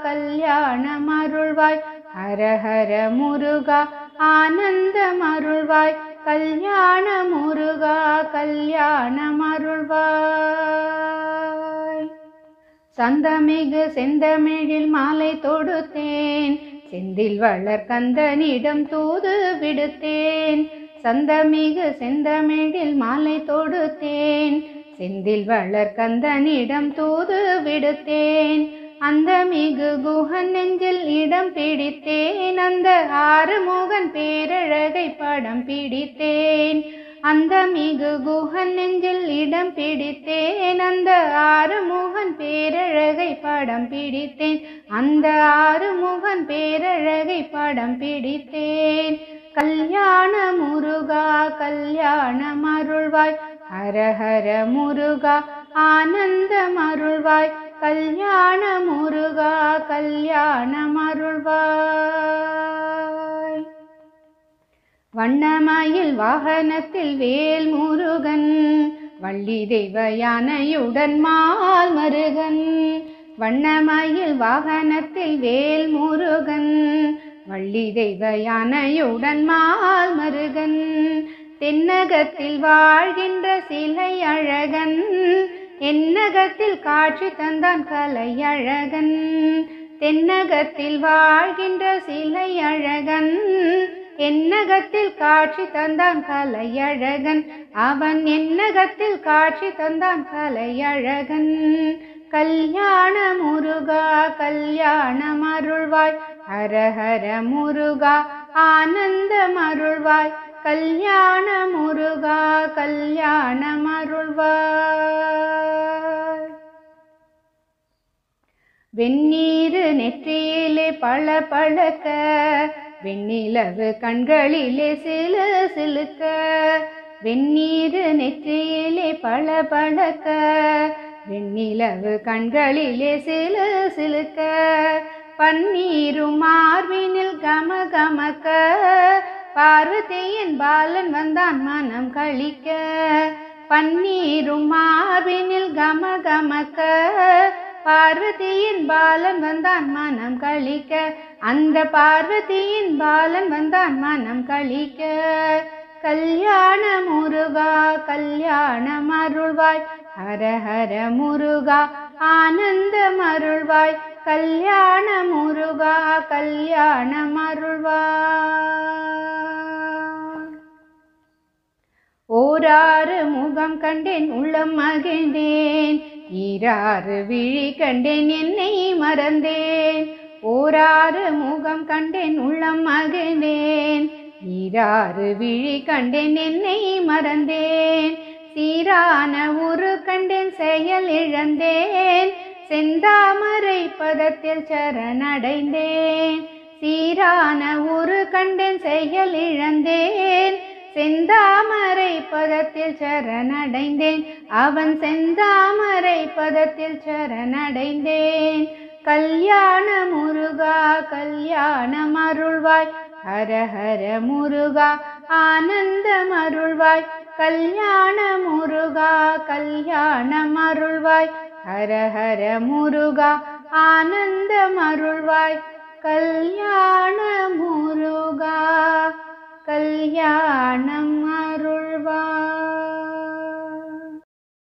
கல்யாணம் அருள்வாய் ஹர ஹர முருகா ஆனந்தம் அருள்வாய் கல்யாண முருகா கல்யாணம் அருள்வாய் சந்தமிகு செந்தமிழில் மாலை தொடுத்தேன் செந்தில் வளர் கந்தனிடம் தூது விடுத்தேன் சந்தமிகு செந்தமிழில் மாலை தொடுத்தேன் செந்தில் வளர் கந்தனிடம் தூது விடுத்தேன் அந்த மிகு குஹன் நெஞ்சில் இடம் பிடித்தேன் அந்த ஆறுமுகன் பேரழகை படம் பிடித்தேன் அந்த மிகு குஹன் நெஞ்சில் இடம் பிடித்தேன் அந்த ஆறுமுகன் பேரழகை படம் பிடித்தேன் அந்த ஆறுமுகன் பேரழகை படம் பிடித்தேன் கல்யாண முருகா கல்யாணம் அருள்வாய் ஹர ஹர முருகா ஆனந்தம் அருள்வாய் கல்யாண முருகா கல்யாணம் அருள்வாய் வண்ணமயில் வாகனத்தில் வேல் முருகன் வள்ளி தெய்வ யானையுடன் மால் மருகன் வண்ணமயில் வாகனத்தில் வேல் முருகன் வள்ளி தெய்வ யானையுடன் மால் மருகன் தென்னகத்தில் வாழ்கின்ற சிலை அழகன் என்னகத்தில் காட்சி தந்தான் கலை அழகன் தென்னகத்தில் வாழ்கின்ற சிலை அழகன் என்னகத்தில் காட்சி தந்தான் கலை அழகன் அவன் என்னகத்தில் காட்சி தந்தான் கலை அழகன் கல்யாண முருகா கல்யாணம் அருள்வாய் ஹர ஹர முருகா ஆனந்தம் அருள்வாய் கல்யாண முருகா கல்யாணம் அருள்வாய் வெந்நீரு நெற்றியிலே பள பழக்க வெண்ணிலவு கண்களிலே சிலு சிலுக்க வெந்நீரு நெற்றியிலே பள பழக்க வெண்ணிலவு கண்களிலே சிலு சிலுக்க பன்னீரும் மார்பினில் கம கமக்க பார்வதியின் பாலன் வந்தான் மனம் கழிக்க பன்னீரும் மார்பினில் கம கமக்க பார்வதியின் பாலன் வந்தான் மனம் கழிக்க அந்த பார்வதியின் பாலன் வந்தான் மனம் கழிக்க கல்யாண முருகா கல்யாணம் அருள்வாய் ஹர ஹர முருகா ஆனந்தம் அருள்வாய் கல்யாண முருகா கல்யாணம் அருள்வாய் ஓராறு முகம் கண்டேன் உள்ளம் மகிழ்ந்தேன் ஈராறு விழி கண்டேன் என்னை மறந்தேன் ஓராறு முகம் கண்டேன் உள்ளம் மகிழ்ந்தேன் ஈராறு விழி கண்டேன் என்னை மறந்தேன் சீரான உரு கண்டேன் செயல் இழந்தேன் செந்தாமரை பதத்தில் சரணடைந்தேன் சீரான உரு கண்டேன் செயல் இழந்தேன் செந்தாமரை பதத்தில் சரணடைந்தேன் அவன் செந்தாமரை பதத்தில் சரணடைந்தேன் கல்யாண முருகா கல்யாணம் அருள்வாய் ஹர ஹர முருகா ஆனந்தம் அருள்வாய் கல்யாண முருகா கல்யாணம் அருள்வாய் ஹர ஹர முருகா ஆனந்தம் அருள்வாய் கல்யாண முருகா கல்யாணம் அருள்வாய்